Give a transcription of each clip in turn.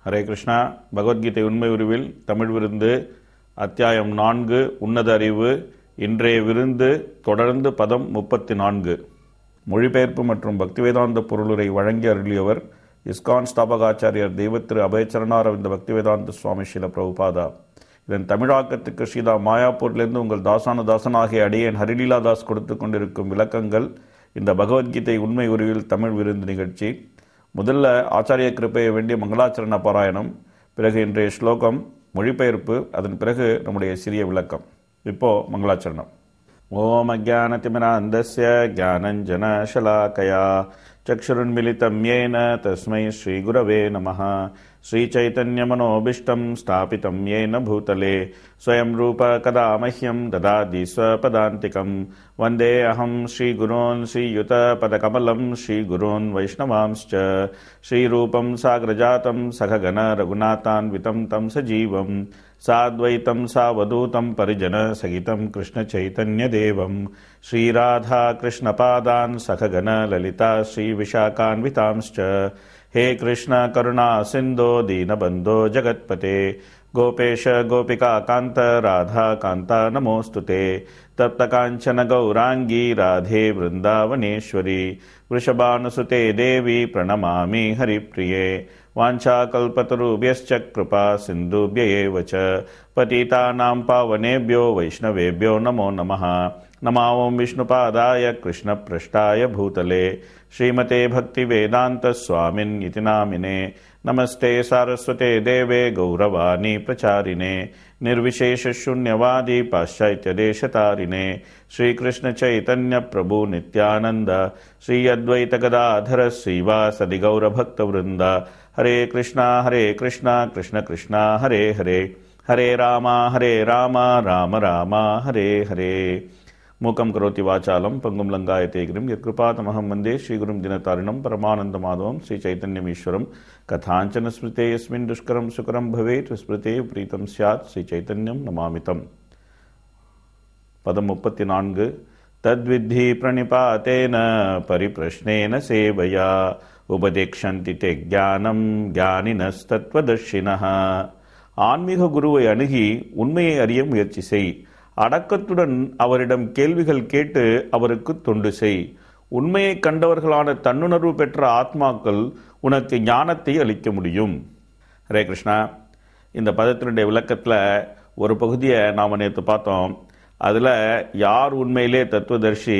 ஹரே கிருஷ்ணா பகவத்கீதை உண்மை உருவில் தமிழ் விருந்து அத்தியாயம் நான்கு உன்னத அறிவு இன்றைய விருந்து தொடர்ந்து பதம் முப்பத்தி நான்கு மொழிபெயர்ப்பு மற்றும் பக்திவேதாந்த பொருளுரை வழங்கி அருளியவர் இஸ்கான் ஸ்தாபகாச்சாரியர் தெய்வத்திரு அபயச்சரணாரவிந்த பக்திவேதாந்த சுவாமி ஸ்ரீல பிரபுபாதா இதன் தமிழாக்கத்துக்கு ஸ்ரீதா மாயாப்பூரிலிருந்து உங்கள் தாசான தாசனாகிய அடியேன் ஹரிலீலா தாஸ் கொடுத்து கொண்டிருக்கும் விளக்கங்கள் இந்த பகவத்கீதை உண்மை உருவில் தமிழ் விருந்து நிகழ்ச்சி முதல்ல ஆச்சாரிய கிருப்பையை வேண்டிய மங்களாச்சரண பாராயணம் பிறகு இன்றைய ஸ்லோகம் மொழிபெயர்ப்பு அதன் பிறகு நம்முடைய சிறிய விளக்கம் இப்போ மங்களாச்சரணம் ஓம் அஜானதிமிராந்தஸ்ய ஜானஞ்சனशलाकया चक्षुरुन्मिलितं येन तस्मै श्रीगुरवे नमः श्रीचैतन्यमनोभीष्टं स्थापितं येन भूतले स्वयं रूप कदा मह्यं ददाति स्वपदान्तिकं वन्दे अहं श्रीगुरोन् श्रीयुतपदकमलं श्रीगुरोन् वैष्णवांश्च श्रीरूपं साग्रजातं सखगण रघुनाथान्वितं तं सजीवं साद्वैतं सावधूतं परिजनसहितं कृष्णचैतन्यदेवं श्रीराधाकृष्णपादान् सखगण ललिता श्रीविशाखान्वितांश्च हे कृष्ण करुणा सिन्धो दीनबन्धो जगत्पते गोपेश गोपिका कान्त राधा कान्ता नमोऽस्तु ते तप्तकाञ्चन गौराङ्गी राधे वृन्दावनेश्वरी वृषभानुसुते देवी प्रणमामि हरिप्रिये वाञ्छाकल्पतरुभ्यश्च कृपा सिन्धुभ्य एव च पतितानां पावनेभ्यो वैष्णवेभ्यो नमो नमः नमावं विष्णुपादाय कृष्णपृष्ठाय भूतले श्रीमते भक्तिवेदान्तस्वामिन् इति नामिने नमस्ते सारस्वते देवे गौरवाणी प्रचारिणे निर्विशेषशून्यवादी पाश्चात्यदेशतारिणे श्रीकृष्णचैतन्यप्रभु नित्यानन्द श्री अद्वैतगदाधर श्रीवासदि गौरभक्तवृन्द हरे कृष्णा हरे कृष्णा कृष्ण कृष्णा हरे हरे हरे राम हरे राम राम राम हरे हरे மூக்கம் கரோத்தி வாச்சாலம் பங்கும் லங்காயத்தே கிரிம் யற்கிருபாதமகம் வந்தே ஸ்ரீகுரும் தினதாரிணம் பரமானந்த மாதவம் ஸ்ரீ சைத்தன்யமீஸ்வரம் கதாஞ்சன ஸ்மிருதே யஸ்மின் துஷ்கரம் சுகரம் பவேத் ஸ்மிருதே பிரீத்தம் சியாத் ஸ்ரீ சைத்தன்யம் நமாமிதம் பதம் முப்பத்தி நான்கு தத்வித்தி பிரணிபாத்தேன பரிப்பிரஷ்னேன சேவையா உபதேக்ஷந்தி தே ஜானம் ஜானினஸ்தத்வதர்ஷினः ஆன்மீக குருவை அணுகி உண்மையை அறிய முயற்சி செய் அடக்கத்துடன் அவரிடம் கேள்விகள் கேட்டு அவருக்கு தொண்டு செய் உண்மையை கண்டவர்களான தன்னுணர்வு பெற்ற ஆத்மாக்கள் உனக்கு ஞானத்தை அளிக்க முடியும் ஹரே கிருஷ்ணா இந்த பதத்தினுடைய விளக்கத்தில் ஒரு பகுதியை நாம் நேற்று பார்த்தோம் அதில் யார் உண்மையிலே தத்துவதர்ஷி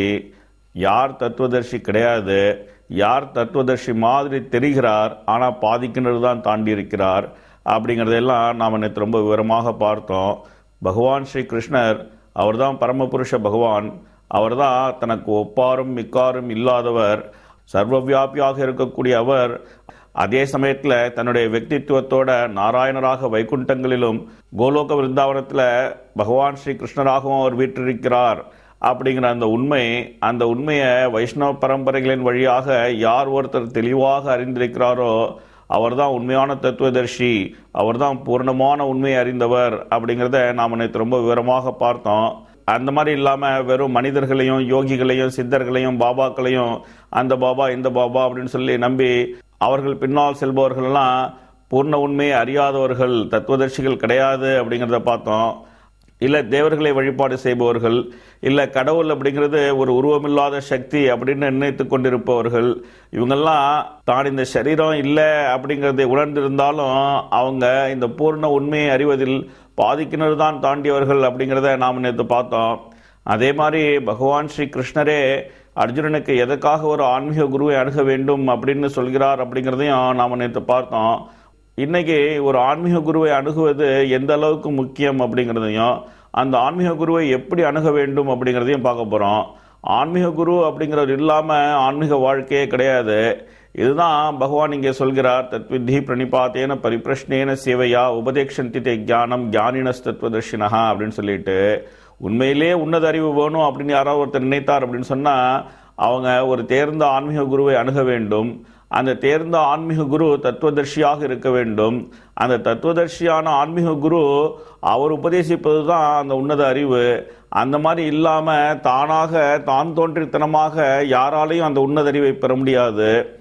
யார் தத்துவதர்ஷி கிடையாது யார் தத்துவதர்ஷி மாதிரி தெரிகிறார் ஆனால் பாதிக்கிணறு தான் தாண்டி இருக்கிறார் அப்படிங்கிறதெல்லாம் நாம் நேற்று ரொம்ப விவரமாக பார்த்தோம் பகவான் ஸ்ரீ கிருஷ்ணர் அவர்தான் பரமபுருஷ பகவான் அவர்தான் தனக்கு ஒப்பாரும் மிக்காரும் இல்லாதவர் சர்வவியாபியாக இருக்கக்கூடிய அவர் அதே சமயத்தில் தன்னுடைய వ్యక్తిత్వத்தோட நாராயணராக வைகுண்டங்களிலும் கோலோக விருந்தாவனத்தில் பகவான் ஸ்ரீ கிருஷ்ணராகவும் அவர் வீற்றிருக்கிறார் அப்படிங்கிற அந்த உண்மை அந்த உண்மையை வைஷ்ணவ பரம்பரைகளின் வழியாக யார் ஒருத்தர் தெளிவாக அறிந்திருக்கிறாரோ அவர்தான் உண்மையான தத்துவதர்ஷி அவர்தான் பூர்ணமான உண்மையை அறிந்தவர் அப்படிங்கிறத நாம் நேற்று ரொம்ப விவரமாக பார்த்தோம் அந்த மாதிரி இல்லாமல் வெறும் மனிதர்களையும் யோகிகளையும் சித்தர்களையும் பாபாக்களையும் அந்த பாபா இந்த பாபா அப்படின்னு சொல்லி நம்பி அவர்கள் பின்னால் செல்பவர்கள்லாம் பூர்ண உண்மையை அறியாதவர்கள் தத்துவதர்ஷிகள் கிடையாது அப்படிங்கிறத பார்த்தோம் இல்லை தேவர்களை வழிபாடு செய்பவர்கள் இல்லை கடவுள் அப்படிங்கிறது ஒரு உருவமில்லாத சக்தி அப்படின்னு நினைத்து கொண்டிருப்பவர்கள் இவங்கெல்லாம் தான் இந்த சரீரம் இல்லை அப்படிங்கிறதை உணர்ந்திருந்தாலும் அவங்க இந்த பூர்ண உண்மையை அறிவதில் பாதிக்கினர் தான் தாண்டியவர்கள் அப்படிங்கிறத நாம் நேற்று பார்த்தோம் அதே மாதிரி பகவான் ஸ்ரீ கிருஷ்ணரே அர்ஜுனனுக்கு எதற்காக ஒரு ஆன்மீக குருவை அணுக வேண்டும் அப்படின்னு சொல்கிறார் அப்படிங்கிறதையும் நாம் நேற்று பார்த்தோம் இன்னைக்கு ஒரு ஆன்மீக குருவை அணுகுவது எந்த அளவுக்கு முக்கியம் அப்படிங்கிறதையும் அந்த ஆன்மீக குருவை எப்படி அணுக வேண்டும் அப்படிங்கிறதையும் பார்க்க போகிறோம் ஆன்மீக குரு அப்படிங்கிறவர் இல்லாமல் ஆன்மீக வாழ்க்கையே கிடையாது இதுதான் பகவான் இங்கே சொல்கிறார் தத்வித்தி பிரணிபாத்தேன பரிப்பிரஷ்னேன சேவையா உபதேக்ஷந்தி தே ஜானம் ஜானினஸ் தத்துவதர்ஷினஹா அப்படின்னு சொல்லிட்டு உண்மையிலே உன்னத அறிவு வேணும் அப்படின்னு யாராவது ஒருத்தர் நினைத்தார் அப்படின்னு சொன்னால் அவங்க ஒரு தேர்ந்த ஆன்மீக குருவை அணுக வேண்டும் அந்த தேர்ந்த ஆன்மீக குரு தத்துவதர்ஷியாக இருக்க வேண்டும் அந்த தத்துவதர்ஷியான ஆன்மீக குரு அவர் உபதேசிப்பது தான் அந்த உன்னத அறிவு அந்த மாதிரி இல்லாமல் தானாக தான் தோன்றித்தனமாக யாராலையும் அந்த உன்னத அறிவை பெற முடியாது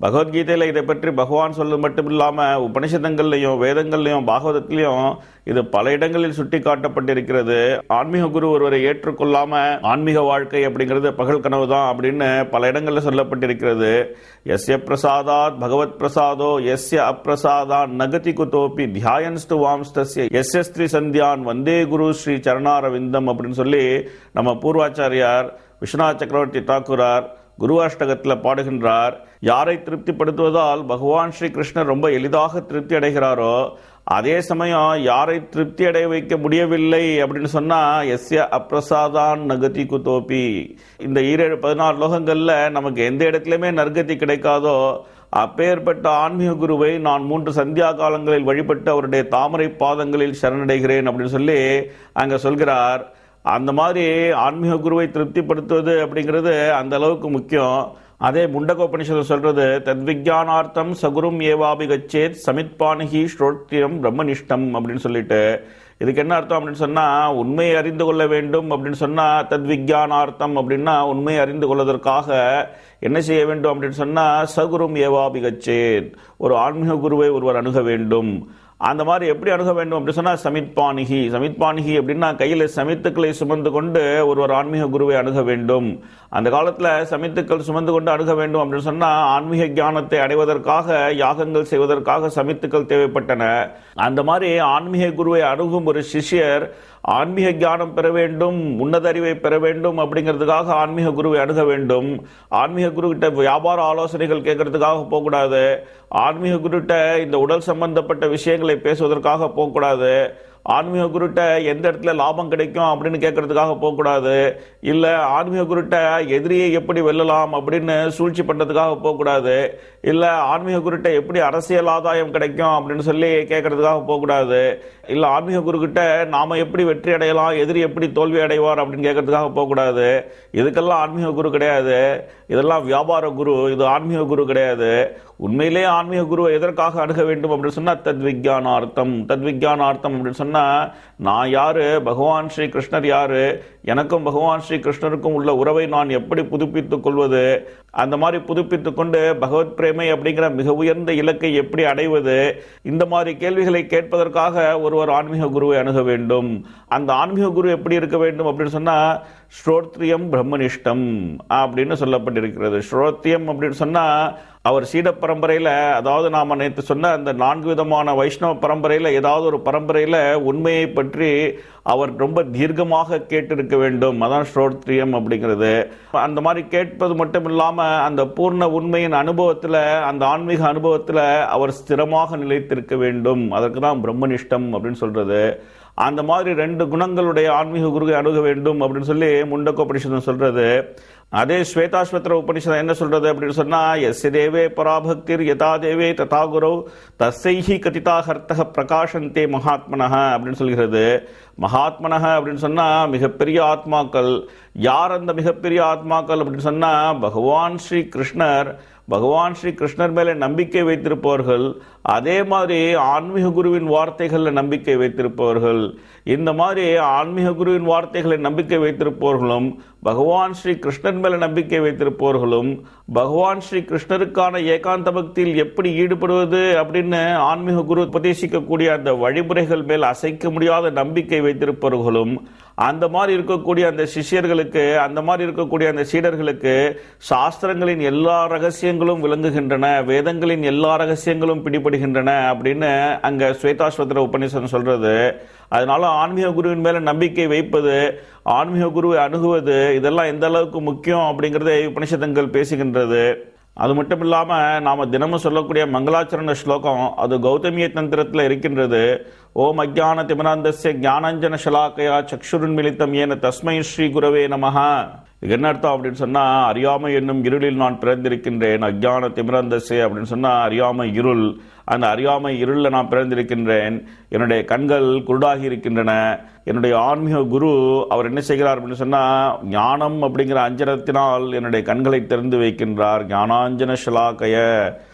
பகவத்கீதையில இதை பற்றி பகவான் சொல்றது மட்டும் இல்லாம உபனிஷதங்கள்லையும் வேதங்கள்லையும் பாகவதத்திலையும் இது பல இடங்களில் சுட்டி காட்டப்பட்டிருக்கிறது ஆன்மீக குரு ஒருவரை ஏற்றுக்கொள்ளாம ஆன்மீக வாழ்க்கை அப்படிங்கிறது பகல் கனவு தான் அப்படின்னு பல இடங்கள்ல சொல்லப்பட்டிருக்கிறது எஸ்ய பிரசாதாத் பகவத் பிரசாதோ எஸ்ய அப்பிரசாதான் நகதி குதோபி தியாயன்ஸ்து வாம்ஸ்தஸ்ய எஸ்ய ஸ்ரீ சந்தியான் வந்தே குரு ஸ்ரீ சரணாரவிந்தம் அப்படின்னு சொல்லி நம்ம பூர்வாச்சாரியார் விஸ்வநாத் சக்கரவர்த்தி தாக்கூரார் குருவாஷ்டகத்தில் பாடுகின்றார் யாரை திருப்திப்படுத்துவதால் பகவான் ஸ்ரீ கிருஷ்ணர் ரொம்ப எளிதாக திருப்தி அடைகிறாரோ அதே சமயம் யாரை திருப்தி அடைய வைக்க முடியவில்லை அப்படின்னு சொன்னா எஸ்ய அப்பிரசாதான் நகதி குதோபி இந்த ஈரேழு பதினாறு லோகங்கள்ல நமக்கு எந்த இடத்துலயுமே நற்கதி கிடைக்காதோ அப்பேற்பட்ட ஆன்மீக குருவை நான் மூன்று சந்தியா காலங்களில் வழிபட்டு அவருடைய தாமரை பாதங்களில் சரணடைகிறேன் அப்படின்னு சொல்லி அங்க சொல்கிறார் அந்த மாதிரி ஆன்மீக குருவை திருப்திப்படுத்துவது அப்படிங்கிறது அந்த அளவுக்கு முக்கியம் அதே முண்டகோபனிஷத்து சொல்றது தத்விஜானார்த்தம் சகுரும் ஏவாபி கச்சேத் சமித்பானிகி ஸ்ரோத்ரியம் பிரம்மனிஷ்டம் அப்படின்னு சொல்லிட்டு இதுக்கு என்ன அர்த்தம் அப்படின்னு சொன்னா உண்மையை அறிந்து கொள்ள வேண்டும் அப்படின்னு சொன்னா தத்விஜானார்த்தம் அப்படின்னா உண்மையை அறிந்து கொள்வதற்காக என்ன செய்ய வேண்டும் அப்படின்னு சொன்னா சகுரும் ஏவாபி கச்சேத் ஒரு ஆன்மீக குருவை ஒருவர் அணுக வேண்டும் அந்த மாதிரி எப்படி அணுக வேண்டும் அப்படி சொன்னா சமித்பானிகி சமித்பானிகி அப்படின்னா கையில் சமித்துக்களை சுமந்து கொண்டு ஒருவர் ஆன்மீக குருவை அணுக வேண்டும் அந்த காலத்துல சமித்துக்கள் சுமந்து கொண்டு அணுக வேண்டும் அப்படின்னு சொன்னா ஆன்மீக ஞானத்தை அடைவதற்காக யாகங்கள் செய்வதற்காக சமித்துக்கள் தேவைப்பட்டன அந்த மாதிரி ஆன்மீக குருவை அணுகும் ஒரு சிஷ்யர் ஆன்மீக ஞானம் பெற வேண்டும் உன்னத அறிவை பெற வேண்டும் அப்படிங்கிறதுக்காக ஆன்மீக குருவை அணுக வேண்டும் ஆன்மீக குரு கிட்ட வியாபார ஆலோசனைகள் கேட்கறதுக்காக போகக்கூடாது ஆன்மீக குருகிட்ட இந்த உடல் சம்பந்தப்பட்ட விஷயங்களை பேசுவதற்காக போகக்கூடாது ஆன்மீக குருட்ட எந்த இடத்துல லாபம் கிடைக்கும் அப்படின்னு கேட்கறதுக்காக போகக்கூடாது இல்ல ஆன்மீக குருட்ட எதிரியை எப்படி வெல்லலாம் அப்படின்னு சூழ்ச்சி பண்றதுக்காக போகக்கூடாது இல்ல ஆன்மீக குருட்ட எப்படி அரசியல் ஆதாயம் கிடைக்கும் அப்படின்னு சொல்லி கேட்கறதுக்காக போகக்கூடாது இல்ல ஆன்மீக குரு கிட்ட நாம எப்படி வெற்றி அடையலாம் எதிரி எப்படி தோல்வி அடைவார் அப்படின்னு கேட்கறதுக்காக போகக்கூடாது இதுக்கெல்லாம் ஆன்மீக குரு கிடையாது இதெல்லாம் வியாபார குரு இது ஆன்மீக குரு கிடையாது உண்மையிலே ஆன்மீக குருவை எதற்காக அணுக வேண்டும் அப்படின்னு சொன்னா தத்விஜானார்த்தம் தத்விஜானார்த்தம் அப்படின்னு சொன்னா நான் யாரு பகவான் ஸ்ரீ கிருஷ்ணர் யாரு எனக்கும் பகவான் ஸ்ரீ கிருஷ்ணருக்கும் உள்ள உறவை நான் எப்படி புதுப்பித்துக் கொள்வது அந்த மாதிரி புதுப்பித்துக் கொண்டு பகவத் பிரேமை அப்படிங்கிற மிக உயர்ந்த இலக்கை எப்படி அடைவது இந்த மாதிரி கேள்விகளை கேட்பதற்காக ஒருவர் ஆன்மீக குருவை அணுக வேண்டும் அந்த ஆன்மீக குரு எப்படி இருக்க வேண்டும் அப்படின்னு சொன்னா ஸ்ரோத்ரியம் பிரம்மனிஷ்டம் அப்படின்னு சொல்லப்பட்டிருக்கிறது ஸ்ரோத்தியம் அப்படின்னு சொன்னா அவர் சீட பரம்பரையில அதாவது நாம நேற்று சொன்ன அந்த நான்கு விதமான வைஷ்ணவ பரம்பரையில ஏதாவது ஒரு பரம்பரையில உண்மையை பற்றி அவர் ரொம்ப தீர்க்கமாக கேட்டிருக்க வேண்டும் அதான் ஸ்ரோத்ரியம் அப்படிங்கிறது அந்த மாதிரி கேட்பது மட்டும் இல்லாம அந்த பூர்ண உண்மையின் அனுபவத்துல அந்த ஆன்மீக அனுபவத்துல அவர் ஸ்திரமாக நிலைத்திருக்க வேண்டும் அதற்கு தான் பிரம்மனிஷ்டம் அப்படின்னு சொல்றது அந்த மாதிரி ரெண்டு குணங்களுடைய ஆன்மீக குருவை அணுக வேண்டும் அப்படின்னு சொல்லி முண்டக்கோபனிஷதம் சொல்றது அதே ஸ்வேதாஸ்வத்திர உபனிஷதம் என்ன சொல்றது அப்படின்னு சொன்னா எஸ் தேவே பராபக்திர் யதா தேவே ததா குரவ் தஸ்ஸைஹி கதிதா ஹர்த்தக பிரகாஷந்தே மகாத்மனக அப்படின்னு சொல்கிறது மகாத்மனக அப்படின்னு சொன்னா மிகப்பெரிய ஆத்மாக்கள் யார் அந்த மிகப்பெரிய ஆத்மாக்கள் அப்படின்னு சொன்னா பகவான் ஸ்ரீ கிருஷ்ணர் பகவான் ஸ்ரீ கிருஷ்ணர் மேல நம்பிக்கை வைத்திருப்பவர்கள் அதே மாதிரி ஆன்மீக குருவின் வார்த்தைகளில் நம்பிக்கை வைத்திருப்பவர்கள் இந்த மாதிரி ஆன்மீக குருவின் வார்த்தைகளை நம்பிக்கை வைத்திருப்பவர்களும் பகவான் ஸ்ரீ கிருஷ்ணன் மேல நம்பிக்கை வைத்திருப்பவர்களும் பகவான் ஸ்ரீ கிருஷ்ணருக்கான ஏகாந்த பக்தியில் எப்படி ஈடுபடுவது அப்படின்னு ஆன்மீக குரு உபதேசிக்கக்கூடிய அந்த வழிமுறைகள் மேல் அசைக்க முடியாத நம்பிக்கை வைத்திருப்பவர்களும் அந்த மாதிரி இருக்கக்கூடிய அந்த சிஷ்யர்களுக்கு அந்த மாதிரி இருக்கக்கூடிய அந்த சீடர்களுக்கு சாஸ்திரங்களின் எல்லா ரகசியங்களும் விளங்குகின்றன வேதங்களின் எல்லா ரகசியங்களும் பிடிபடுகின்றன அப்படின்னு அங்க ஸ்வேதாஸ்வத்திர உபநிஷம் சொல்றது அதனால ஆன்மீக குருவின் மேல நம்பிக்கை வைப்பது ஆன்மீக குருவை அணுகுவது இதெல்லாம் எந்த அளவுக்கு முக்கியம் அப்படிங்கறதை உபனிஷதங்கள் பேசுகின்றது அது மட்டும் இல்லாம நாம தினமும் சொல்லக்கூடிய மங்களாச்சரண ஸ்லோகம் அது கௌதமிய தந்திரத்தில் இருக்கின்றது ஓம் அஜான திமராந்தஸ்ய ஞானஞ்சன ஷலாக்கையா சக்ஷுருன் மிலித்தம் ஏன தஸ்மை ஸ்ரீ குரவே நமஹா இது என்ன அர்த்தம் அப்படின்னு சொன்னா அறியாமை என்னும் இருளில் நான் பிறந்திருக்கின்றேன் அஜான திமிரந்தசே அப்படின்னு சொன்னா அறியாமை இருள் அந்த அறியாமை இருள்ல நான் பிறந்திருக்கின்றேன் என்னுடைய கண்கள் குருடாகி இருக்கின்றன என்னுடைய ஆன்மீக குரு அவர் என்ன செய்கிறார் அப்படின்னு சொன்னா ஞானம் அப்படிங்கிற அஞ்சனத்தினால் என்னுடைய கண்களை திறந்து வைக்கின்றார் ஞானாஞ்சன ஷலாக்கய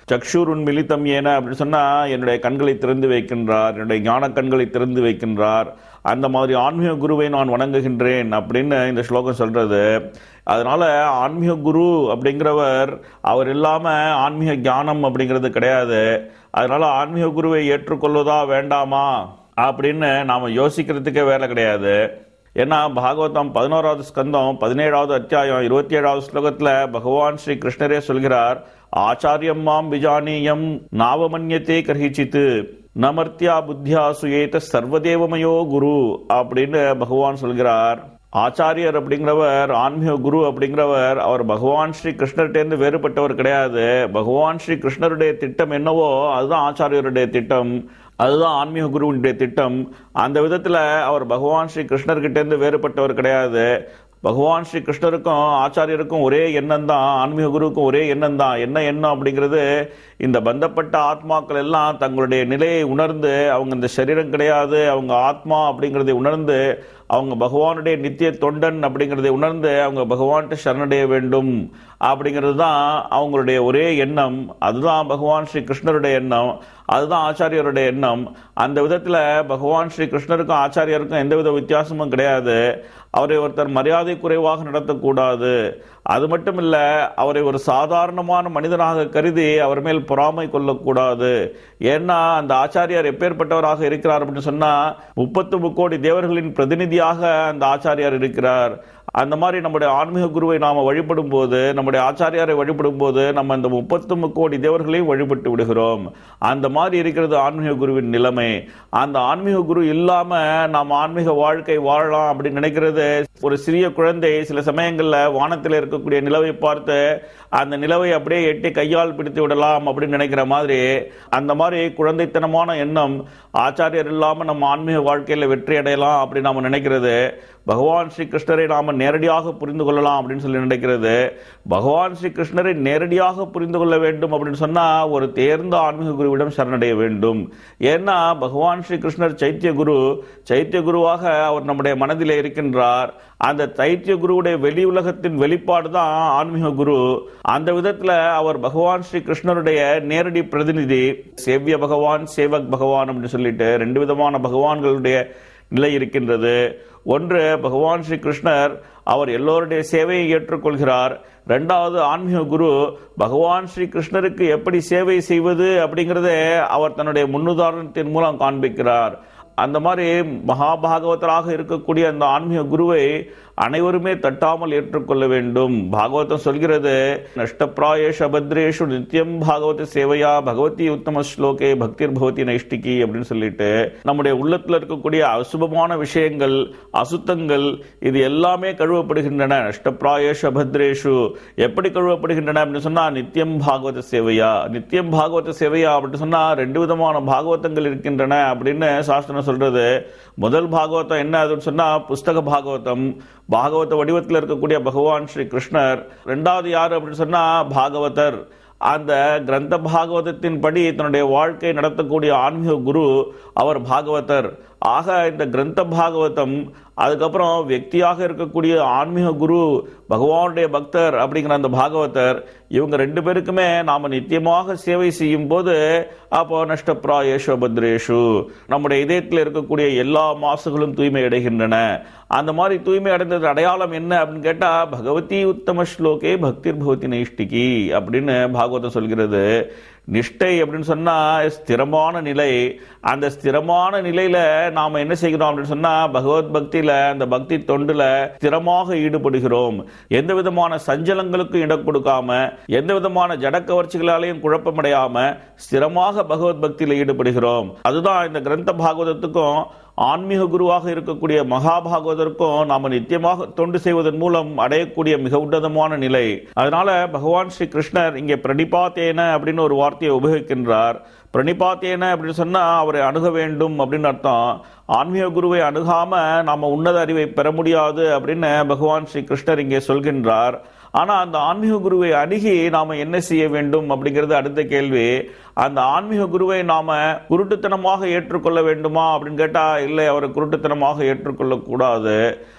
சக்ஷூர் மிலித்தம் ஏன அப்படின்னு சொன்னா என்னுடைய கண்களை திறந்து வைக்கின்றார் என்னுடைய ஞான கண்களை திறந்து வைக்கின்றார் அந்த மாதிரி ஆன்மீக குருவை நான் வணங்குகின்றேன் அப்படின்னு இந்த ஸ்லோகம் சொல்றது அதனால ஆன்மீக குரு அப்படிங்கிறவர் அவர் இல்லாம ஆன்மீக ஞானம் அப்படிங்கிறது கிடையாது அதனால ஆன்மீக குருவை ஏற்றுக்கொள்வதா வேண்டாமா அப்படின்னு நாம யோசிக்கிறதுக்கே வேலை கிடையாது ஏன்னா பாகவதம் பதினோராவது ஸ்கந்தம் பதினேழாவது அத்தியாயம் இருபத்தி ஏழாவது ஸ்லோகத்துல பகவான் ஸ்ரீ கிருஷ்ணரே சொல்கிறார் ஆச்சாரியம் மாம் விஜானியம் நாவமன்யத்தே கர்ஹிச்சித்து நமர்த்தியா புத்தியா சுயேத சர்வதேவமயோ குரு அப்படின்னு பகவான் சொல்கிறார் ஆச்சாரியர் அப்படிங்கிறவர் ஆன்மீக குரு அப்படிங்கிறவர் அவர் பகவான் ஸ்ரீ கிருஷ்ணர்கிட்டேருந்து வேறுபட்டவர் கிடையாது பகவான் ஸ்ரீ கிருஷ்ணருடைய திட்டம் என்னவோ அதுதான் ஆச்சாரியருடைய திட்டம் அதுதான் ஆன்மீக குருவினுடைய திட்டம் அந்த விதத்துல அவர் பகவான் ஸ்ரீ கிருஷ்ணர்கிட்டேருந்து வேறுபட்டவர் கிடையாது பகவான் ஸ்ரீ கிருஷ்ணருக்கும் ஆச்சாரியருக்கும் ஒரே எண்ணம் தான் ஆன்மீக குருவுக்கும் ஒரே எண்ணம் தான் என்ன எண்ணம் அப்படிங்கிறது இந்த பந்தப்பட்ட ஆத்மாக்கள் எல்லாம் தங்களுடைய நிலையை உணர்ந்து அவங்க இந்த சரீரம் கிடையாது அவங்க ஆத்மா அப்படிங்கிறதை உணர்ந்து அவங்க பகவானுடைய நித்திய தொண்டன் அப்படிங்கிறதை உணர்ந்து அவங்க பகவான்கிட்ட சரணடைய வேண்டும் அப்படிங்கிறது தான் அவங்களுடைய ஒரே எண்ணம் அதுதான் பகவான் ஸ்ரீ கிருஷ்ணருடைய எண்ணம் அதுதான் ஆச்சாரியருடைய எண்ணம் அந்த விதத்தில் பகவான் ஸ்ரீ கிருஷ்ணருக்கும் ஆச்சாரியருக்கும் எந்தவித வித்தியாசமும் கிடையாது அவரை ஒருத்தர் மரியாதை குறைவாக நடத்தக்கூடாது அது மட்டும் இல்ல அவரை ஒரு சாதாரணமான மனிதனாக கருதி அவர் மேல் பொறாமை கொள்ளக்கூடாது ஏன்னா அந்த ஆச்சாரியார் எப்பேற்பட்டவராக இருக்கிறார் அப்படின்னு சொன்னா முப்பத்து முக்கோடி தேவர்களின் பிரதிநிதியாக அந்த ஆச்சாரியார் இருக்கிறார் அந்த மாதிரி நம்முடைய ஆன்மீக குருவை நாம வழிபடும் போது நம்முடைய ஆச்சாரியாரை வழிபடும் போது நம்ம இந்த முப்பத்து முக்கோடி தேவர்களையும் வழிபட்டு விடுகிறோம் அந்த மாதிரி இருக்கிறது ஆன்மீக குருவின் நிலைமை அந்த ஆன்மீக குரு இல்லாம நாம் ஆன்மீக வாழ்க்கை வாழலாம் அப்படின்னு நினைக்கிறது ஒரு சிறிய குழந்தை சில சமயங்கள்ல வானத்தில் இருக்கக்கூடிய நிலவை பார்த்து அந்த நிலவை அப்படியே எட்டி கையால் பிடித்து விடலாம் அப்படின்னு நினைக்கிற மாதிரி அந்த மாதிரி குழந்தைத்தனமான எண்ணம் ஆச்சாரியர் இல்லாம நம்ம ஆன்மீக வாழ்க்கையில வெற்றி அடையலாம் அப்படின்னு நாம நினைக்கிறது பகவான் ஸ்ரீ கிருஷ்ணரை நாம நேரடியாக புரிந்து கொள்ளலாம் அப்படின்னு சொல்லி நினைக்கிறது பகவான் ஸ்ரீ கிருஷ்ணரை நேரடியாக புரிந்து கொள்ள வேண்டும் அப்படின்னு சொன்னா ஒரு தேர்ந்த ஆன்மீக குருவிடம் சரணடைய வேண்டும் ஏன்னா பகவான் ஸ்ரீ கிருஷ்ணர் சைத்திய குரு சைத்திய குருவாக அவர் நம்முடைய மனதிலே இருக்கின்றார் அந்த தைத்திய குருவுடைய வெளி உலகத்தின் வெளிப்பாடு தான் ஆன்மீக குரு அந்த விதத்துல அவர் பகவான் ஸ்ரீ கிருஷ்ணருடைய நேரடி பிரதிநிதி சேவிய பகவான் சேவக் பகவான் அப்படின்னு சொல்லிட்டு ரெண்டு விதமான பகவான்களுடைய நிலை இருக்கின்றது ஒன்று பகவான் ஸ்ரீ கிருஷ்ணர் அவர் எல்லோருடைய சேவையை ஏற்றுக்கொள்கிறார் ரெண்டாவது ஆன்மீக குரு பகவான் ஸ்ரீ கிருஷ்ணருக்கு எப்படி சேவை செய்வது அப்படிங்கறத அவர் தன்னுடைய முன்னுதாரணத்தின் மூலம் காண்பிக்கிறார் அந்த மாதிரி மகாபாகவதராக இருக்கக்கூடிய அந்த ஆன்மீக குருவை அனைவருமே தட்டாமல் ஏற்றுக்கொள்ள வேண்டும் பாகவதம் சொல்கிறது நஷ்டப்பிராயேஷ அபத்ரேஷு நித்தியம் பாகவத சேவையா பகவதி உத்தம ஸ்லோகே பக்திர் பகவதி நைஷ்டிகி அப்படின்னு சொல்லிட்டு நம்முடைய உள்ளத்துல இருக்கக்கூடிய அசுபமான விஷயங்கள் அசுத்தங்கள் இது எல்லாமே கழுவப்படுகின்றன நஷ்டப்பிராயேஷு அபத்ரேஷு எப்படி கழுவப்படுகின்றன அப்படின்னு சொன்னா நித்தியம் பாகவத சேவையா நித்தியம் பாகவத சேவையா அப்படின்னு சொன்னா ரெண்டு விதமான பாகவதங்கள் இருக்கின்றன அப்படின்னு சாஸ்திரம் சொல்றது முதல் பாகவதம் என்ன அதுன்னு சொன்னா புஸ்தக பாகவதம் பாகவத வடிவத்தில் இருக்கக்கூடிய பகவான் ஸ்ரீ கிருஷ்ணர் ரெண்டாவது யாரு அப்படின்னு சொன்னா பாகவதர் அந்த கிரந்த பாகவதத்தின் படி தன்னுடைய வாழ்க்கை நடத்தக்கூடிய ஆன்மீக குரு அவர் பாகவதர் ஆக இந்த கிரந்த பாகவதம் அதுக்கப்புறம் வியக்தியாக இருக்கக்கூடிய ஆன்மீக குரு பகவானுடைய பக்தர் அப்படிங்கிற அந்த பாகவதர் இவங்க ரெண்டு பேருக்குமே நாம நித்தியமாக சேவை செய்யும் போது அப்போ நஷ்டப்பிராயேஷு பத்ரேஷு நம்முடைய இதயத்தில் இருக்கக்கூடிய எல்லா மாசுகளும் தூய்மை அடைகின்றன அந்த மாதிரி தூய்மை அடைந்தது அடையாளம் என்ன அப்படின்னு கேட்டா பகவதி உத்தம ஸ்லோகே பக்திர் பகவதி நைஷ்டிகி அப்படின்னு பாகவதம் சொல்கிறது நிஷ்டை அப்படின்னு சொன்னா ஸ்திரமான நிலை அந்த ஸ்திரமான நிலையில நாம என்ன செய்கிறோம் அப்படின்னு சொன்னா பகவத் பக்தியில அந்த பக்தி தொண்டுல ஸ்திரமாக ஈடுபடுகிறோம் எந்த விதமான சஞ்சலங்களுக்கும் இடம் கொடுக்காம எந்த விதமான ஜட கவர்ச்சிகளாலையும் குழப்பமடையாம ஸ்திரமாக பகவத் பக்தியில ஈடுபடுகிறோம் அதுதான் இந்த கிரந்த பாகவதத்துக்கும் ஆன்மீக குருவாக இருக்கக்கூடிய மகாபாகவதற்கும் நாம நித்தியமாக தொண்டு செய்வதன் மூலம் அடையக்கூடிய மிக உன்னதமான நிலை அதனால பகவான் ஸ்ரீ கிருஷ்ணர் இங்கே பிரணிபாத்தேன அப்படின்னு ஒரு வார்த்தையை உபயோகிக்கின்றார் பிரணிபாத்தேன அப்படின்னு சொன்னா அவரை அணுக வேண்டும் அப்படின்னு அர்த்தம் ஆன்மீக குருவை அணுகாம நாம உன்னத அறிவை பெற முடியாது அப்படின்னு பகவான் ஸ்ரீ கிருஷ்ணர் இங்கே சொல்கின்றார் ஆனா அந்த ஆன்மீக குருவை அணுகி நாம என்ன செய்ய வேண்டும் அப்படிங்கிறது அடுத்த கேள்வி அந்த ஆன்மீக குருவை நாம குருட்டுத்தனமாக ஏற்றுக்கொள்ள வேண்டுமா அப்படின்னு கேட்டா இல்லை அவரை குருட்டுத்தனமாக ஏற்றுக்கொள்ள கூடாது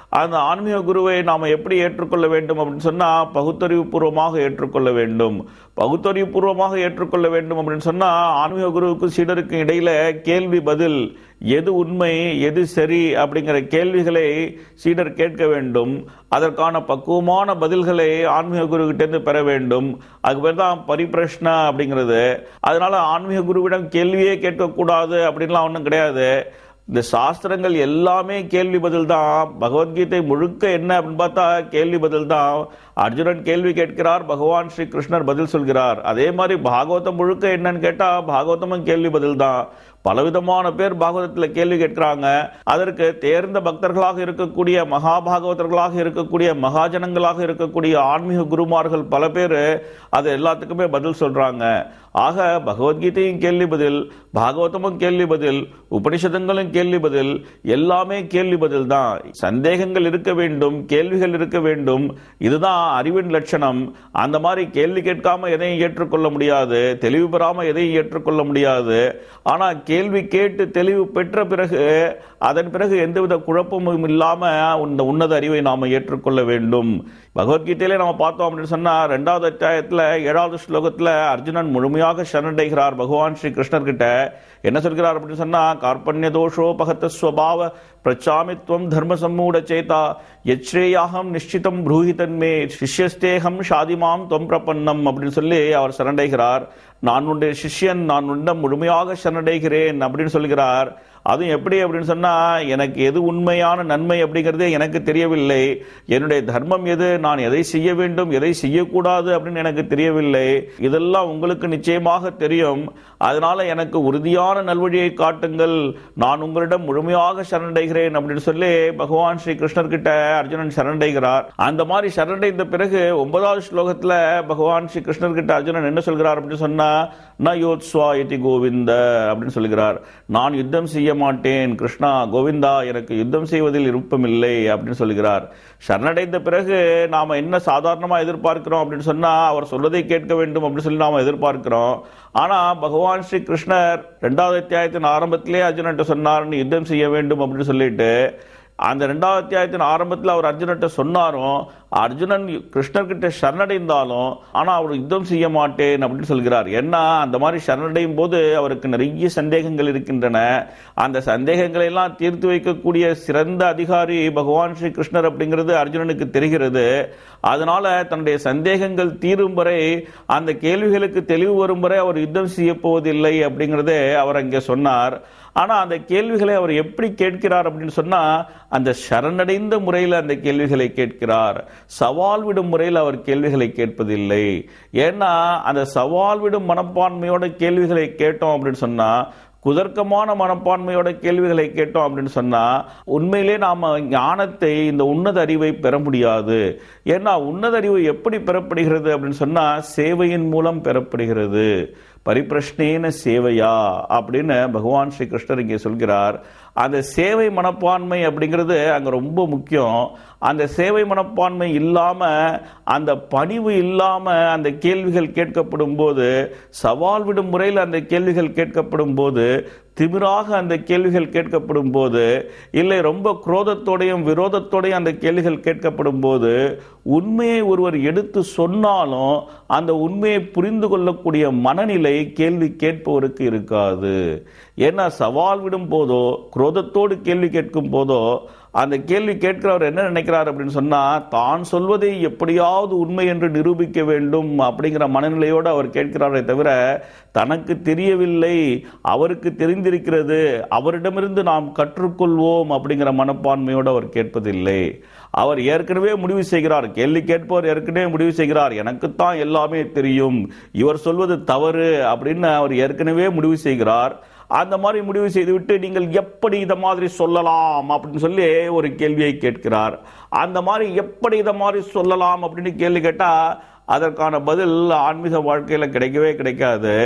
அந்த ஆன்மீக குருவை நாம் எப்படி ஏற்றுக்கொள்ள வேண்டும் அப்படின்னு சொன்னால் பகுத்தறிவு பூர்வமாக ஏற்றுக்கொள்ள வேண்டும் பகுத்தறிவு பூர்வமாக ஏற்றுக்கொள்ள வேண்டும் அப்படின்னு சொன்னால் ஆன்மீக குருவுக்கும் சீடருக்கும் இடையில கேள்வி பதில் எது உண்மை எது சரி அப்படிங்கிற கேள்விகளை சீடர் கேட்க வேண்டும் அதற்கான பக்குவமான பதில்களை ஆன்மீக குருகிட்டேருந்து பெற வேண்டும் அதுக்கு பேர் தான் பரிபிரஷ்னா அப்படிங்கிறது அதனால ஆன்மீக குருவிடம் கேள்வியே கேட்கக்கூடாது அப்படின்லாம் ஒன்றும் கிடையாது இந்த சாஸ்திரங்கள் எல்லாமே கேள்வி பதில் தான் பகவத்கீதை முழுக்க என்ன அப்படின்னு பார்த்தா கேள்வி பதில் தான் அர்ஜுனன் கேள்வி கேட்கிறார் பகவான் ஸ்ரீ கிருஷ்ணர் பதில் சொல்கிறார் அதே மாதிரி பாகவதம் முழுக்க என்னன்னு கேட்டா பாகவதமும் கேள்வி பதில் தான் பலவிதமான பேர் பாகவதத்தில் கேள்வி கேட்கிறாங்க அதற்கு தேர்ந்த பக்தர்களாக இருக்கக்கூடிய மகாபாகவதர்களாக இருக்கக்கூடிய மகாஜனங்களாக இருக்கக்கூடிய ஆன்மீக குருமார்கள் பல பேர் அது எல்லாத்துக்குமே பதில் சொல்றாங்க ஆக பகவத்கீதையும் கேள்வி பதில் பாகவதமும் கேள்வி பதில் உபனிஷதங்களும் கேள்வி பதில் எல்லாமே கேள்வி பதில் தான் சந்தேகங்கள் இருக்க வேண்டும் கேள்விகள் இருக்க வேண்டும் இதுதான் அறிவின் லட்சணம் அந்த மாதிரி கேள்வி கேட்காம எதையும் ஏற்றுக்கொள்ள முடியாது தெளிவு பெறாம எதையும் ஏற்றுக்கொள்ள முடியாது ஆனா கேள்வி கேட்டு தெளிவு பெற்ற பிறகு அதன் பிறகு எந்தவித குழப்பமும் இல்லாம இந்த உன்னத அறிவை நாம ஏற்றுக்கொள்ள வேண்டும் பகவத்கீதையிலே நம்ம பார்த்தோம் அப்படின்னு சொன்னா ரெண்டாவது அத்தியாயத்துல ஏழாவது ஸ்லோகத்துல அர்ஜுனன் முழுமையாக சரணடைகிறார் பகவான் ஸ்ரீ கிருஷ்ணர் கிட்ட என்ன சொல்கிறார் அப்படின்னு சொன்னா கார்பண்ய தோஷோபகத்த ஸ்வபாவ பிரச்சாமித்வம் தர்ம சம்மூட சேதா எச்ரேயாகம் நிஷ்டிதம் ப்ரூஹிதன்மே சிஷ்யஸ்தேகம் ஷாதிமாம் தொம் பிரபன்னம் அப்படின்னு சொல்லி அவர் சரணடைகிறார் நான் உன்னுடைய சிஷ்யன் நான் உன்னிடம் முழுமையாக சரணடைகிறேன் அப்படின்னு சொல்கிறார் அதுவும் எப்படி அப்படின்னு சொன்னா எனக்கு எது உண்மையான நன்மை அப்படிங்கிறதே எனக்கு தெரியவில்லை என்னுடைய தர்மம் எது நான் எதை செய்ய வேண்டும் எதை செய்யக்கூடாது அப்படின்னு எனக்கு தெரியவில்லை இதெல்லாம் உங்களுக்கு நிச்சயமாக தெரியும் அதனால எனக்கு உறுதியான நல்வழியை காட்டுங்கள் நான் உங்களிடம் முழுமையாக சரணடைகிறேன் அப்படின்னு சொல்லி பகவான் ஸ்ரீ கிருஷ்ணர் கிட்ட அர்ஜுனன் சரணடைகிறார் அந்த மாதிரி சரணடைந்த பிறகு ஒன்பதாவது ஸ்லோகத்துல பகவான் ஸ்ரீ கிருஷ்ணர் கிட்ட அர்ஜுனன் என்ன சொல்கிறார் அப்படின்னு சொன்னா ந யோத்ஸ்வா இதி கோவிந்த அப்படின்னு சொல்கிறார் நான் யுத்தம் செய்ய மாட்டேன் கிருஷ்ணா கோவிந்தா எனக்கு யுத்தம் செய்வதில் விருப்பமில்லை அப்படின்னு சொல்கிறார் சரணடைந்த பிறகு நாம என்ன சாதாரணமா எதிர்பார்க்கிறோம் அப்படின்னு சொன்னா அவர் சொல்வதை கேட்க வேண்டும் அப்படின்னு சொல்லி நாம எதிர்பார்க்கிறோம் ஆனா பகவான் ஸ்ரீ கிருஷ்ணர் ரெண்டாவது அத்தியாயத்தின் ஆரம்பத்திலே அர்ஜுனன்ட்ட சொன்னார் நீ யுத்தம் செய்ய வேண்டும் அப்படின்னு சொல்லிட்டு அந்த ரெண்டாவது அத்தியாயத்தின் ஆரம்பத்தில் அவர் அர்ஜுனன்ட்ட சொன்னாரும் அர்ஜுனன் கிருஷ்ணர்கிட்ட சரணடைந்தாலும் ஆனா அவர் யுத்தம் செய்ய மாட்டேன் அப்படின்னு சொல்கிறார் ஏன்னா அந்த மாதிரி சரணடையும் போது அவருக்கு நிறைய சந்தேகங்கள் இருக்கின்றன அந்த சந்தேகங்களை எல்லாம் தீர்த்து வைக்கக்கூடிய சிறந்த அதிகாரி பகவான் ஸ்ரீ கிருஷ்ணர் அப்படிங்கிறது அர்ஜுனனுக்கு தெரிகிறது அதனால தன்னுடைய சந்தேகங்கள் தீரும் வரை அந்த கேள்விகளுக்கு தெளிவு வரும் வரை அவர் யுத்தம் செய்ய போவதில்லை அப்படிங்கிறதே அவர் அங்கே சொன்னார் ஆனா அந்த கேள்விகளை அவர் எப்படி கேட்கிறார் அப்படின்னு சொன்னா அந்த சரணடைந்த முறையில் அந்த கேள்விகளை கேட்கிறார் சவால் விடும் முறையில் அவர் கேள்விகளை கேட்பதில்லை ஏன்னா அந்த சவால் விடும் மனப்பான்மையோட கேள்விகளை கேட்டோம் அப்படின்னு சொன்னா குதர்க்கமான மனப்பான்மையோட கேள்விகளை கேட்டோம் அப்படின்னு சொன்னா உண்மையிலே நாம ஞானத்தை இந்த உன்னத அறிவை பெற முடியாது ஏன்னா உன்னத அறிவு எப்படி பெறப்படுகிறது அப்படின்னு சொன்னா சேவையின் மூலம் பெறப்படுகிறது பரிப்பிரஷ்னேன சேவையா அப்படின்னு பகவான் ஸ்ரீ கிருஷ்ணர் இங்கே சொல்கிறார் அந்த சேவை மனப்பான்மை அப்படிங்கிறது அங்க ரொம்ப முக்கியம் அந்த சேவை மனப்பான்மை இல்லாம அந்த பணிவு இல்லாம அந்த கேள்விகள் கேட்கப்படும் போது சவால் விடும் முறையில் அந்த கேள்விகள் கேட்கப்படும் போது திமிராக அந்த கேள்விகள் கேட்கப்படும் போது இல்லை ரொம்ப குரோதத்தோடையும் விரோதத்தோடையும் அந்த கேள்விகள் கேட்கப்படும் போது உண்மையை ஒருவர் எடுத்து சொன்னாலும் அந்த உண்மையை புரிந்து கொள்ளக்கூடிய மனநிலை கேள்வி கேட்பவருக்கு இருக்காது ஏன்னா சவால் விடும் போதோ குரோதத்தோடு கேள்வி கேட்கும் போதோ அந்த கேள்வி கேட்கிறவர் என்ன நினைக்கிறார் அப்படின்னு சொன்னா தான் சொல்வதை எப்படியாவது உண்மை என்று நிரூபிக்க வேண்டும் அப்படிங்கிற மனநிலையோடு அவர் கேட்கிறாரே தவிர தனக்கு தெரியவில்லை அவருக்கு தெரிந்திருக்கிறது அவரிடமிருந்து நாம் கற்றுக்கொள்வோம் அப்படிங்கிற மனப்பான்மையோடு அவர் கேட்பதில்லை அவர் ஏற்கனவே முடிவு செய்கிறார் கேள்வி கேட்பவர் ஏற்கனவே முடிவு செய்கிறார் எனக்குத்தான் எல்லாமே தெரியும் இவர் சொல்வது தவறு அப்படின்னு அவர் ஏற்கனவே முடிவு செய்கிறார் அந்த மாதிரி முடிவு செய்துவிட்டு நீங்கள் எப்படி இதை மாதிரி சொல்லலாம் அப்படின்னு சொல்லி ஒரு கேள்வியை கேட்கிறார் அந்த மாதிரி எப்படி இதை மாதிரி சொல்லலாம் அப்படின்னு கேள்வி கேட்டா அதற்கான பதில் ஆன்மீக வாழ்க்கையில் கிடைக்கவே கிடைக்காது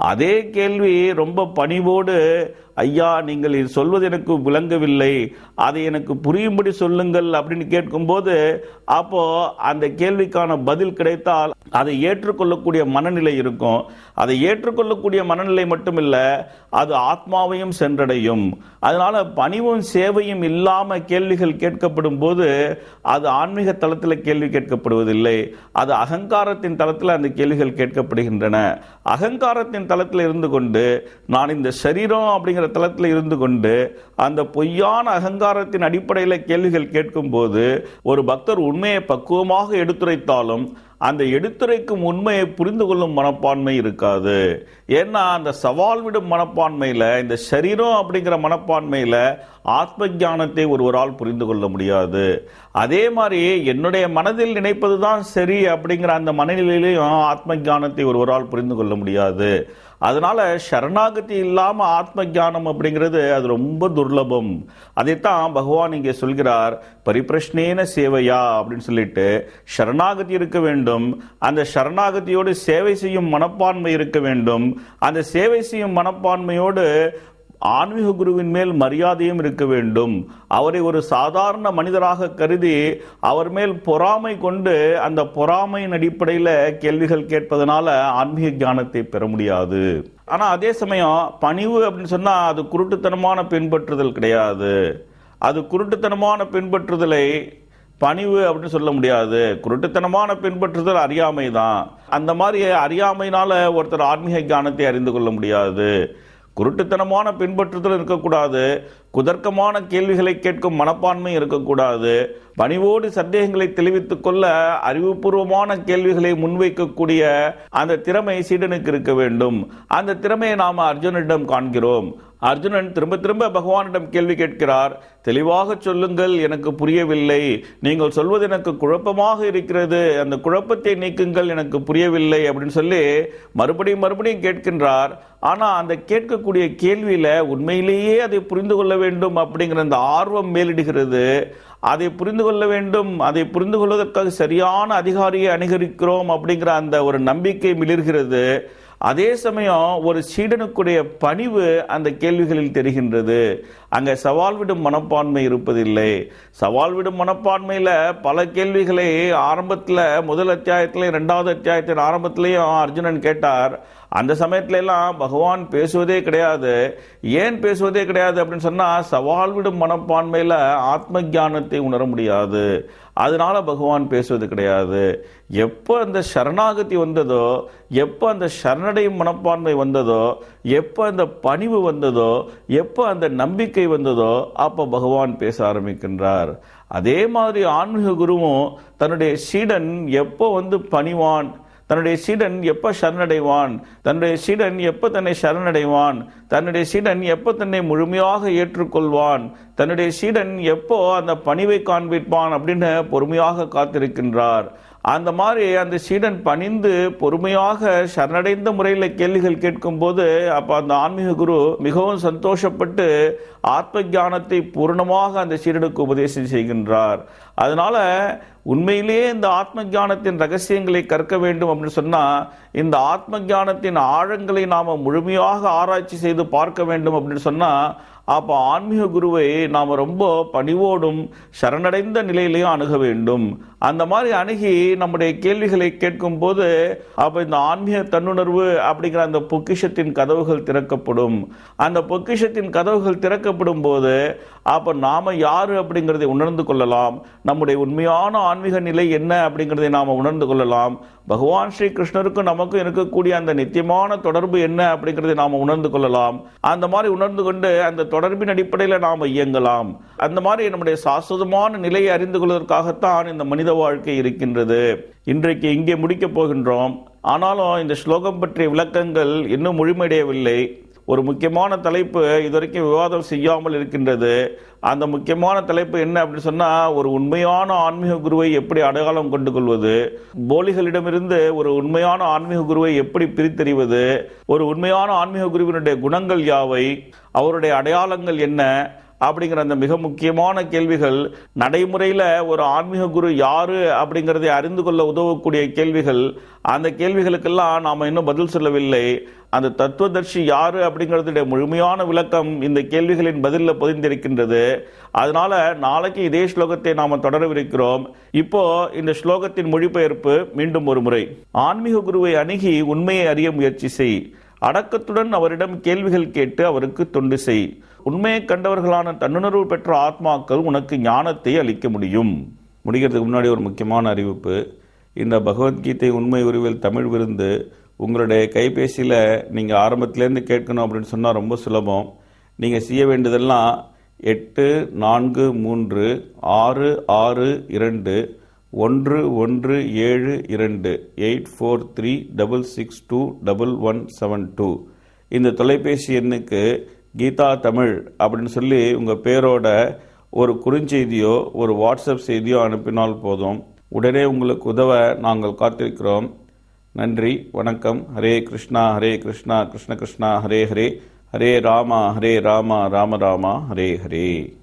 அதே கேள்வி ரொம்ப பணிவோடு ஐயா நீங்கள் இது சொல்வது எனக்கு விளங்கவில்லை அதை எனக்கு புரியும்படி சொல்லுங்கள் அப்படின்னு கேட்கும்போது அப்போ அந்த கேள்விக்கான பதில் கிடைத்தால் அதை ஏற்றுக்கொள்ளக்கூடிய மனநிலை இருக்கும் அதை ஏற்றுக்கொள்ளக்கூடிய மனநிலை மட்டுமில்ல அது ஆத்மாவையும் சென்றடையும் அதனால பணிவும் சேவையும் இல்லாம கேள்விகள் கேட்கப்படும் போது அது ஆன்மீக தளத்தில் கேள்வி கேட்கப்படுவதில்லை அது அகங்காரத்தின் தளத்தில் அந்த கேள்விகள் கேட்கப்படுகின்றன அகங்காரத்தின் தளத்தில் இருந்து கொண்டு நான் இந்த சரீரம் அப்படிங்கிற தளத்தில் இருந்து கொண்டு அந்த பொய்யான அகங்காரத்தின் அடிப்படையில் கேள்விகள் கேட்கும்போது ஒரு பக்தர் உண்மையை பக்குவமாக எடுத்துரைத்தாலும் அந்த எடுத்துரைக்கும் உண்மையை புரிந்து கொள்ளும் மனப்பான்மை இருக்காது ஏன்னா அந்த சவால் விடும் மனப்பான்மையில இந்த சரீரம் அப்படிங்கிற மனப்பான்மையில ஆத்ம ஞானத்தை ஒருவரால் புரிந்து கொள்ள முடியாது அதே மாதிரி என்னுடைய மனதில் நினைப்பதுதான் சரி அப்படிங்கிற அந்த மனநிலையிலையும் ஆத்ம ஞானத்தை ஒருவரால் புரிந்து கொள்ள முடியாது அதனால சரணாகதி இல்லாம ஆத்ம ஞானம் அப்படிங்கிறது அது ரொம்ப துர்லபம் அதைத்தான் பகவான் இங்கே சொல்கிறார் பரிபிரஷ்னேன சேவையா அப்படின்னு சொல்லிட்டு சரணாகதி இருக்க வேண்டும் அந்த சரணாகதியோடு சேவை செய்யும் மனப்பான்மை இருக்க வேண்டும் அந்த சேவை செய்யும் மனப்பான்மையோடு ஆன்மீக குருவின் மேல் மரியாதையும் இருக்க வேண்டும் அவரை ஒரு சாதாரண மனிதராக கருதி அவர் மேல் பொறாமை கொண்டு அந்த பொறாமையின் அடிப்படையில் கேள்விகள் கேட்பதனால ஆன்மீக ஞானத்தை பெற முடியாது ஆனா அதே சமயம் பணிவு அப்படின்னு சொன்னா அது குருட்டுத்தனமான பின்பற்றுதல் கிடையாது அது குருட்டுத்தனமான பின்பற்றுதலை பணிவு அப்படின்னு சொல்ல முடியாது குருட்டுத்தனமான பின்பற்றுதல் அறியாமை தான் அந்த மாதிரி அறியாமையினால ஒருத்தர் ஆன்மீக ஞானத்தை அறிந்து கொள்ள முடியாது குருட்டுத்தனமான பின்பற்றுதல் இருக்கக்கூடாது குதர்க்கமான கேள்விகளை கேட்கும் மனப்பான்மை இருக்கக்கூடாது பணிவோடு சந்தேகங்களை தெளிவித்துக் கொள்ள அறிவுபூர்வமான கேள்விகளை முன்வைக்கக்கூடிய அந்த திறமை சீடனுக்கு இருக்க வேண்டும் அந்த திறமையை நாம் அர்ஜுனிடம் காண்கிறோம் அர்ஜுனன் திரும்ப திரும்ப பகவானிடம் கேள்வி கேட்கிறார் தெளிவாக சொல்லுங்கள் எனக்கு புரியவில்லை நீங்கள் சொல்வது எனக்கு குழப்பமாக இருக்கிறது அந்த குழப்பத்தை நீக்குங்கள் எனக்கு புரியவில்லை அப்படின்னு சொல்லி மறுபடியும் மறுபடியும் கேட்கின்றார் ஆனா அந்த கேட்கக்கூடிய கேள்வியில உண்மையிலேயே அதை புரிந்து கொள்ள வேண்டும் அப்படிங்கிற அந்த ஆர்வம் மேலிடுகிறது அதை புரிந்து கொள்ள வேண்டும் அதை புரிந்து கொள்வதற்காக சரியான அதிகாரியை அணுகரிக்கிறோம் அப்படிங்கிற அந்த ஒரு நம்பிக்கை மிளிர்கிறது அதே சமயம் ஒரு சீடனுக்குடைய பணிவு அந்த கேள்விகளில் தெரிகின்றது அங்க சவால் விடும் மனப்பான்மை இருப்பதில்லை சவால் விடும் மனப்பான்மையில பல கேள்விகளை ஆரம்பத்துல முதல் அத்தியாயத்திலையும் இரண்டாவது அத்தியாயத்தின் ஆரம்பத்திலையும் அர்ஜுனன் கேட்டார் அந்த சமயத்துல எல்லாம் பகவான் பேசுவதே கிடையாது ஏன் பேசுவதே கிடையாது அப்படின்னு சொன்னா சவால் விடும் மனப்பான்மையில ஆத்ம ஞானத்தை உணர முடியாது அதனால பகவான் பேசுவது கிடையாது எப்போ அந்த சரணாகதி வந்ததோ எப்போ அந்த சரணடையும் மனப்பான்மை வந்ததோ எப்போ அந்த பணிவு வந்ததோ எப்போ அந்த நம்பிக்கை வந்ததோ அப்போ பகவான் பேச ஆரம்பிக்கின்றார் அதே மாதிரி ஆன்மீக குருவும் தன்னுடைய சீடன் எப்போ வந்து பணிவான் தன்னுடைய சீடன் எப்ப சரணடைவான் தன்னுடைய சீடன் எப்ப தன்னை சரணடைவான் தன்னுடைய சீடன் எப்ப தன்னை முழுமையாக ஏற்றுக்கொள்வான் தன்னுடைய சீடன் எப்போ அந்த பணிவை காண்பிப்பான் அப்படின்னு பொறுமையாக காத்திருக்கின்றார் அந்த மாதிரி அந்த சீடன் பணிந்து பொறுமையாக சரணடைந்த முறையில் கேள்விகள் கேட்கும்போது அப்ப அந்த ஆன்மீக குரு மிகவும் சந்தோஷப்பட்டு ஆத்ம ஞானத்தை பூர்ணமாக அந்த சீடனுக்கு உபதேசம் செய்கின்றார் அதனால உண்மையிலேயே இந்த ஆத்ம ஞானத்தின் ரகசியங்களை கற்க வேண்டும் அப்படின்னு சொன்னா இந்த ஆத்ம ஞானத்தின் ஆழங்களை நாம முழுமையாக ஆராய்ச்சி செய்து பார்க்க வேண்டும் அப்படின்னு சொன்னா அப்போ ஆன்மீக குருவை நாம் ரொம்ப பணிவோடும் சரணடைந்த நிலையிலையும் அணுக வேண்டும் அந்த மாதிரி அணுகி நம்முடைய கேள்விகளை கேட்கும் போது அப்போ இந்த ஆன்மீக தன்னுணர்வு அப்படிங்கிற அந்த பொக்கிஷத்தின் கதவுகள் திறக்கப்படும் அந்த பொக்கிஷத்தின் கதவுகள் திறக்கப்படும் போது அப்போ நாம யாரு அப்படிங்கிறதை உணர்ந்து கொள்ளலாம் நம்முடைய உண்மையான ஆன்மீக நிலை என்ன அப்படிங்கிறதை நாம உணர்ந்து கொள்ளலாம் பகவான் ஸ்ரீ கிருஷ்ணருக்கும் நமக்கும் இருக்கக்கூடிய அந்த நித்தியமான தொடர்பு என்ன அப்படிங்கிறதை நாம உணர்ந்து கொள்ளலாம் அந்த மாதிரி உணர்ந்து கொண்டு அந்த தொடர்பின் அடிப்படையில் நாம் இயங்கலாம் அந்த மாதிரி நம்முடைய சாஸ்வதமான நிலையை அறிந்து கொள்வதற்காகத்தான் இந்த மனித வாழ்க்கை இருக்கின்றது இன்றைக்கு இங்கே முடிக்கப் போகின்றோம் ஆனாலும் இந்த ஸ்லோகம் பற்றிய விளக்கங்கள் இன்னும் முழுமையடையவில்லை ஒரு முக்கியமான தலைப்பு இதுவரைக்கும் விவாதம் செய்யாமல் இருக்கின்றது அந்த முக்கியமான தலைப்பு என்ன அப்படின்னு சொன்னா ஒரு உண்மையான ஆன்மீக குருவை எப்படி அடையாளம் கொண்டு கொள்வது போலிகளிடமிருந்து ஒரு உண்மையான ஆன்மீக குருவை எப்படி பிரித்தறிவது ஒரு உண்மையான ஆன்மீக குருவினுடைய குணங்கள் யாவை அவருடைய அடையாளங்கள் என்ன அப்படிங்கிற அந்த மிக முக்கியமான கேள்விகள் நடைமுறையில் ஒரு ஆன்மீக குரு யாரு அப்படிங்கிறதை அறிந்து கொள்ள உதவக்கூடிய கேள்விகள் அந்த கேள்விகளுக்கெல்லாம் நாம் இன்னும் பதில் சொல்லவில்லை அந்த தத்துவதர்ஷி யாரு அப்படிங்கிறதுடைய முழுமையான விளக்கம் இந்த கேள்விகளின் பதிலில் பொதிந்திருக்கின்றது அதனால நாளைக்கு இதே ஸ்லோகத்தை நாம் தொடரவிருக்கிறோம் இப்போ இந்த ஸ்லோகத்தின் மொழிபெயர்ப்பு மீண்டும் ஒரு முறை ஆன்மீக குருவை அணுகி உண்மையை அறிய முயற்சி செய் அடக்கத்துடன் அவரிடம் கேள்விகள் கேட்டு அவருக்கு தொண்டு செய் உண்மையை கண்டவர்களான தன்னுணர்வு பெற்ற ஆத்மாக்கள் உனக்கு ஞானத்தை அளிக்க முடியும் முடிக்கிறதுக்கு முன்னாடி ஒரு முக்கியமான அறிவிப்பு இந்த பகவத்கீதை உண்மை உருவில் தமிழ் விருந்து உங்களுடைய கைபேசியில் நீங்கள் ஆரம்பத்திலேருந்து கேட்கணும் அப்படின்னு சொன்னால் ரொம்ப சுலபம் நீங்கள் செய்ய வேண்டியதெல்லாம் எட்டு நான்கு மூன்று ஆறு ஆறு இரண்டு ஒன்று ஒன்று ஏழு இரண்டு eight four three double six two double one seven two இந்த தொலைபேசி எண்ணுக்கு கீதா தமிழ் அப்படின்னு சொல்லி உங்கள் பேரோட ஒரு குறுஞ்செய்தியோ ஒரு வாட்ஸ்அப் செய்தியோ அனுப்பினால் போதும் உடனே உங்களுக்கு உதவ நாங்கள் காத்திருக்கிறோம் நன்றி வணக்கம் ஹரே கிருஷ்ணா ஹரே கிருஷ்ணா கிருஷ்ண கிருஷ்ணா ஹரே ஹரே ஹரே ராமா ஹரே ராமா ராம ராமா ஹரே ஹரே